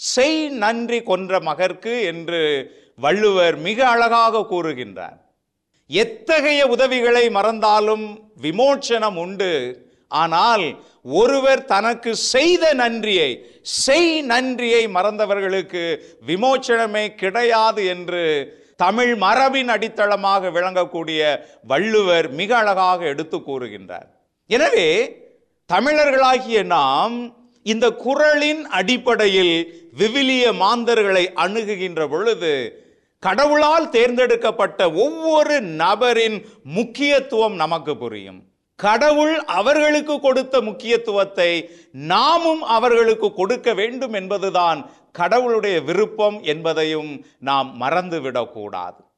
செய் நன்றி கொன்ற மகர்க்கு என்று வள்ளுவர் மிக அழகாக கூறுகின்றார் எத்தகைய உதவிகளை மறந்தாலும் விமோச்சனம் உண்டு ஆனால் ஒருவர் தனக்கு செய்த நன்றியை செய் நன்றியை மறந்தவர்களுக்கு விமோச்சனமே கிடையாது என்று தமிழ் மரபின் அடித்தளமாக விளங்கக்கூடிய வள்ளுவர் மிக அழகாக எடுத்து கூறுகின்றார் எனவே தமிழர்களாகிய நாம் இந்த குறளின் அடிப்படையில் விவிலிய மாந்தர்களை அணுகுகின்ற பொழுது கடவுளால் தேர்ந்தெடுக்கப்பட்ட ஒவ்வொரு நபரின் முக்கியத்துவம் நமக்கு புரியும் கடவுள் அவர்களுக்கு கொடுத்த முக்கியத்துவத்தை நாமும் அவர்களுக்கு கொடுக்க வேண்டும் என்பதுதான் கடவுளுடைய விருப்பம் என்பதையும் நாம் மறந்துவிடக்கூடாது